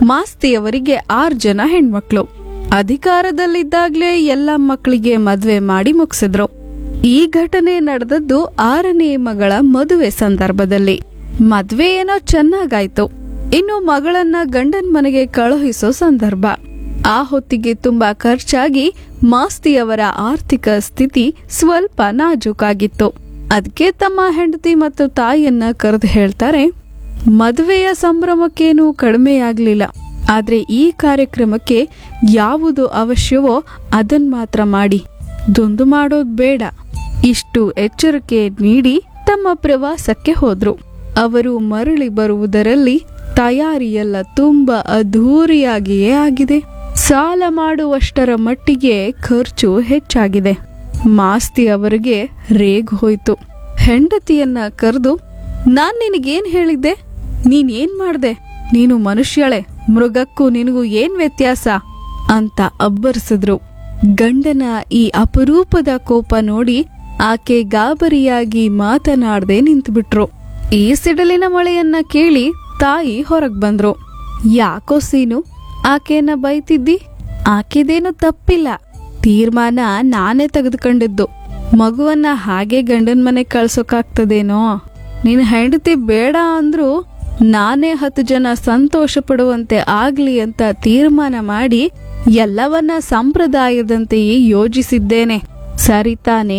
ಮಾಸ್ತಿಯವರಿಗೆ R ಜನ ಹೆಣ್ಮಕ್ಳು ಅಧಿಕಾರದಲ್ಲಿದ್ದಾಗ್ಲೇ ಎಲ್ಲ ಮಕ್ಕಳಿಗೆ ಮದ್ವೆ ಮಾಡಿ ಮುಗಿಸಿದ್ರು ಈ ಘಟನೆ ನಡೆದದ್ದು ಆರನೇ ಮಗಳ ಮದುವೆ ಸಂದರ್ಭದಲ್ಲಿ ಮದ್ವೆ ಏನೋ ಚೆನ್ನಾಗಾಯ್ತು ಇನ್ನು ಮಗಳನ್ನ ಗಂಡನ್ ಮನೆಗೆ ಕಳುಹಿಸೋ ಸಂದರ್ಭ ಆ ಹೊತ್ತಿಗೆ ತುಂಬಾ ಖರ್ಚಾಗಿ ಮಾಸ್ತಿಯವರ ಆರ್ಥಿಕ ಸ್ಥಿತಿ ಸ್ವಲ್ಪ ನಾಜೂಕಾಗಿತ್ತು ಅದಕ್ಕೆ ತಮ್ಮ ಹೆಂಡತಿ ಮತ್ತು ತಾಯಿಯನ್ನ ಕರೆದು ಹೇಳ್ತಾರೆ ಮದುವೆಯ ಸಂಭ್ರಮಕ್ಕೇನೂ ಕಡಿಮೆಯಾಗ್ಲಿಲ್ಲ ಆದ್ರೆ ಈ ಕಾರ್ಯಕ್ರಮಕ್ಕೆ ಯಾವುದು ಅವಶ್ಯವೋ ಅದನ್ ಮಾತ್ರ ಮಾಡಿ ದುಂದು ಮಾಡೋದ್ ಬೇಡ ಇಷ್ಟು ಎಚ್ಚರಿಕೆ ನೀಡಿ ತಮ್ಮ ಪ್ರವಾಸಕ್ಕೆ ಹೋದ್ರು ಅವರು ಮರಳಿ ಬರುವುದರಲ್ಲಿ ತಯಾರಿಯೆಲ್ಲ ತುಂಬಾ ಅದ್ಧೂರಿಯಾಗಿಯೇ ಆಗಿದೆ ಸಾಲ ಮಾಡುವಷ್ಟರ ಮಟ್ಟಿಗೆ ಖರ್ಚು ಹೆಚ್ಚಾಗಿದೆ ಮಾಸ್ತಿ ಅವರಿಗೆ ರೇಗ್ ಹೋಯ್ತು ಹೆಂಡತಿಯನ್ನ ಕರೆದು ನಾನ್ ನಿನಗೇನ್ ಹೇಳಿದ್ದೆ ನೀನ್ ಏನ್ ಮಾಡ್ದೆ ನೀನು ಮನುಷ್ಯಳೆ ಮೃಗಕ್ಕೂ ನಿನಗೂ ಏನ್ ವ್ಯತ್ಯಾಸ ಅಂತ ಅಬ್ಬರಿಸಿದ್ರು ಗಂಡನ ಈ ಅಪರೂಪದ ಕೋಪ ನೋಡಿ ಆಕೆ ಗಾಬರಿಯಾಗಿ ಮಾತನಾಡದೆ ನಿಂತುಬಿಟ್ರು ಈ ಸಿಡಲಿನ ಮಳೆಯನ್ನ ಕೇಳಿ ತಾಯಿ ಹೊರಗ್ ಬಂದ್ರು ಯಾಕೋ ಸೀನು ಆಕೆಯನ್ನ ಬೈತಿದ್ದಿ ಆಕೆದೇನು ತಪ್ಪಿಲ್ಲ ತೀರ್ಮಾನ ನಾನೇ ತೆಗೆದುಕೊಂಡಿದ್ದು ಮಗುವನ್ನ ಹಾಗೆ ಗಂಡನ್ ಮನೆ ಕಳ್ಸೋಕಾಗ್ತದೇನೋ ನಿನ್ ಹೆಂಡತಿ ಬೇಡ ಅಂದ್ರು ನಾನೇ ಹತ್ತು ಜನ ಸಂತೋಷ ಪಡುವಂತೆ ಆಗ್ಲಿ ಅಂತ ತೀರ್ಮಾನ ಮಾಡಿ ಎಲ್ಲವನ್ನ ಸಂಪ್ರದಾಯದಂತೆಯೇ ಯೋಜಿಸಿದ್ದೇನೆ ಸರಿ ತಾನೇ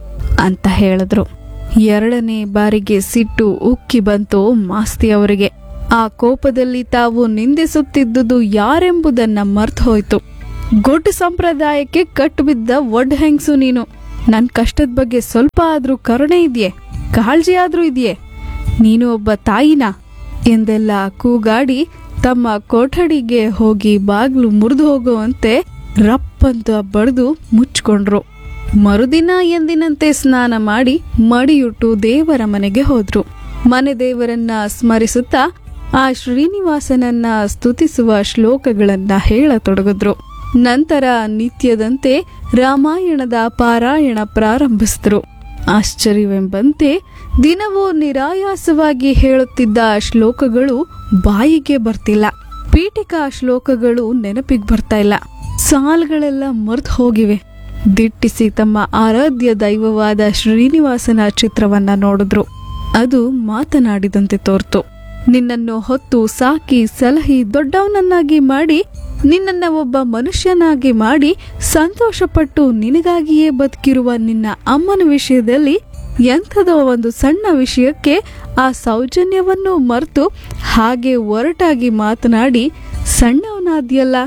ಅಂತ ಹೇಳಿದ್ರು ಎರಡನೇ ಬಾರಿಗೆ ಸಿಟ್ಟು ಉಕ್ಕಿ ಬಂತು ಮಾಸ್ತಿ ಅವರಿಗೆ ಆ ಕೋಪದಲ್ಲಿ ತಾವು ನಿಂದಿಸುತ್ತಿದ್ದುದು ಯಾರೆಂಬುದನ್ನ ಮರ್ತು ಹೋಯ್ತು ಗೊಡ್ಡು ಸಂಪ್ರದಾಯಕ್ಕೆ ಕಟ್ಟುಬಿದ್ದ ಒಡ್ ಹೆಂಗ್ಸು ನೀನು ನನ್ ಕಷ್ಟದ ಬಗ್ಗೆ ಸ್ವಲ್ಪ ಆದ್ರೂ ಕರುಣೆ ಇದೆಯೇ ಕಾಳಜಿ ಆದ್ರೂ ಇದೆಯೇ ನೀನು ಒಬ್ಬ ತಾಯಿನಾ ಎಂದೆಲ್ಲ ಕೂಗಾಡಿ ತಮ್ಮ ಕೊಠಡಿಗೆ ಹೋಗಿ ಬಾಗ್ಲು ಮುರಿದು ಹೋಗುವಂತೆ ರಪ್ಪಂತ ಬಡ್ದು ಮುಚ್ಕೊಂಡ್ರು ಮರುದಿನ ಎಂದಿನಂತೆ ಸ್ನಾನ ಮಾಡಿ ಮಡಿಯುಟ್ಟು ದೇವರ ಮನೆಗೆ ಹೋದ್ರು ಮನೆ ದೇವರನ್ನ ಸ್ಮರಿಸುತ್ತಾ ಆ ಶ್ರೀನಿವಾಸನನ್ನ ಸ್ತುತಿಸುವ ಶ್ಲೋಕಗಳನ್ನ ಹೇಳತೊಡಗಿದ್ರು ನಂತರ ನಿತ್ಯದಂತೆ ರಾಮಾಯಣದ ಪಾರಾಯಣ ಪ್ರಾರಂಭಿಸಿದ್ರು ಆಶ್ಚರ್ಯವೆಂಬಂತೆ ದಿನವೂ ನಿರಾಯಾಸವಾಗಿ ಹೇಳುತ್ತಿದ್ದ ಶ್ಲೋಕಗಳು ಬಾಯಿಗೆ ಬರ್ತಿಲ್ಲ ಪೀಠಿಕಾ ಶ್ಲೋಕಗಳು ನೆನಪಿಗೆ ಬರ್ತಾ ಇಲ್ಲ ಸಾಲ್ಗಳೆಲ್ಲ ಮರ್ತು ಹೋಗಿವೆ ದಿಟ್ಟಿಸಿ ತಮ್ಮ ಆರಾಧ್ಯ ದೈವವಾದ ಶ್ರೀನಿವಾಸನ ಚಿತ್ರವನ್ನ ನೋಡಿದ್ರು ಅದು ಮಾತನಾಡಿದಂತೆ ತೋರ್ತು ನಿನ್ನನ್ನು ಹೊತ್ತು ಸಾಕಿ ಸಲಹಿ ದೊಡ್ಡವನನ್ನಾಗಿ ಮಾಡಿ ನಿನ್ನನ್ನ ಒಬ್ಬ ಮನುಷ್ಯನಾಗಿ ಮಾಡಿ ಸಂತೋಷಪಟ್ಟು ನಿನಗಾಗಿಯೇ ಬದುಕಿರುವ ನಿನ್ನ ಅಮ್ಮನ ವಿಷಯದಲ್ಲಿ ಎಂಥದೋ ಒಂದು ಸಣ್ಣ ವಿಷಯಕ್ಕೆ ಆ ಸೌಜನ್ಯವನ್ನು ಮರೆತು ಹಾಗೆ ಒರಟಾಗಿ ಮಾತನಾಡಿ ಸಣ್ಣವನಾದ್ಯಲ್ಲ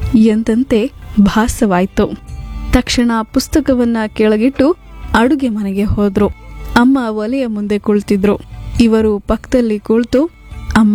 ಎಂದಂತೆ ಭಾಸವಾಯ್ತು ತಕ್ಷಣ ಪುಸ್ತಕವನ್ನ ಕೆಳಗಿಟ್ಟು ಅಡುಗೆ ಮನೆಗೆ ಹೋದ್ರು ಅಮ್ಮ ಒಲೆಯ ಮುಂದೆ ಕುಳಿತಿದ್ರು ಇವರು ಪಕ್ಕದಲ್ಲಿ ಕುಳಿತು ಅಮ್ಮ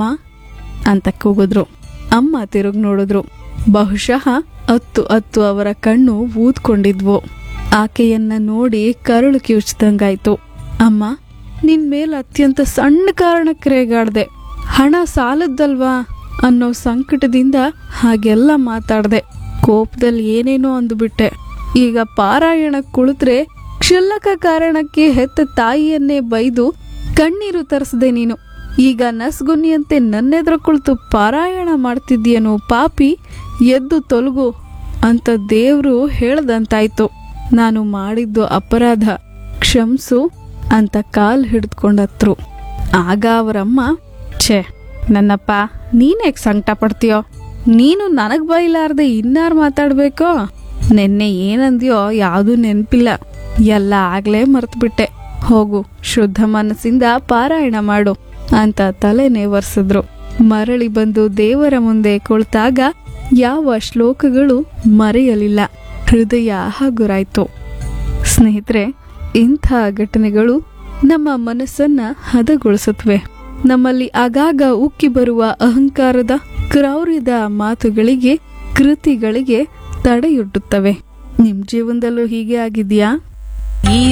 ಅಂತ ಕೂಗಿದ್ರು ಅಮ್ಮ ತಿರುಗ್ ನೋಡಿದ್ರು ಬಹುಶಃ ಅತ್ತು ಅತ್ತು ಅವರ ಕಣ್ಣು ಊದ್ಕೊಂಡಿದ್ವು ಆಕೆಯನ್ನ ನೋಡಿ ಕರುಳು ಕಿವುಚ್ದಂಗಾಯ್ತು ಅಮ್ಮ ನಿನ್ ಮೇಲ್ ಅತ್ಯಂತ ಸಣ್ಣ ಕಾರಣಕ್ಕೆ ರೇಗಾಡ್ದೆ ಹಣ ಸಾಲದ್ದಲ್ವಾ ಅನ್ನೋ ಸಂಕಟದಿಂದ ಹಾಗೆಲ್ಲ ಮಾತಾಡ್ದೆ ಕೋಪದಲ್ಲಿ ಏನೇನೋ ಅಂದುಬಿಟ್ಟೆ ಈಗ ಪಾರಾಯಣ ಕುಳಿತ್ರೆ ಕ್ಷುಲ್ಲಕ ಕಾರಣಕ್ಕೆ ಹೆತ್ತ ತಾಯಿಯನ್ನೇ ಬೈದು ಕಣ್ಣೀರು ತರಿಸದೆ ನೀನು ಈಗ ನಸ್ಗುನ್ನಿಯಂತೆ ನನ್ನೆದ್ರ ಕುಳಿತು ಪಾರಾಯಣ ಮಾಡ್ತಿದ್ಯೇನು ಪಾಪಿ ಎದ್ದು ತೊಲಗು ಅಂತ ದೇವ್ರು ಹೇಳ್ದಂತಾಯ್ತು ನಾನು ಮಾಡಿದ್ದು ಅಪರಾಧ ಕ್ಷಮ್ಸು ಅಂತ ಕಾಲ್ ಹಿಡಿದ್ಕೊಂಡತ್ರು ಆಗ ಅವರಮ್ಮ ಛೇ ನನ್ನಪ್ಪ ನೀನೇಕ್ ಸಂಕಟ ಪಡ್ತೀಯೋ ನೀನು ನನಗ್ ಬೈಲಾರ್ದೆ ಇನ್ನಾರು ಮಾತಾಡ್ಬೇಕೋ ನೆನ್ನೆ ಏನಂದ್ಯೋ ಯಾವುದು ನೆನ್ಪಿಲ್ಲ ಎಲ್ಲ ಆಗ್ಲೇ ಮರ್ತ್ಬಿಟ್ಟೆ ಹೋಗು ಶುದ್ಧ ಮನಸ್ಸಿಂದ ಪಾರಾಯಣ ಮಾಡು ಅಂತ ತಲೆ ನೇವರ್ಸಿದ್ರು ಮರಳಿ ಬಂದು ದೇವರ ಮುಂದೆ ಕುಳಿತಾಗ ಯಾವ ಶ್ಲೋಕಗಳು ಮರೆಯಲಿಲ್ಲ ಹೃದಯ ಹಗುರಾಯ್ತು ಸ್ನೇಹಿತರೆ ಇಂಥ ಘಟನೆಗಳು ನಮ್ಮ ಮನಸ್ಸನ್ನ ಹದಗೊಳಿಸುತ್ತವೆ ನಮ್ಮಲ್ಲಿ ಆಗಾಗ ಉಕ್ಕಿ ಬರುವ ಅಹಂಕಾರದ ಕ್ರೌರ್ಯದ ಮಾತುಗಳಿಗೆ ಕೃತಿಗಳಿಗೆ ತಡೆಯೊಡ್ಡುತ್ತವೆ ನಿಮ್ ಜೀವನದಲ್ಲೂ ಹೀಗೆ ಆಗಿದ್ಯಾ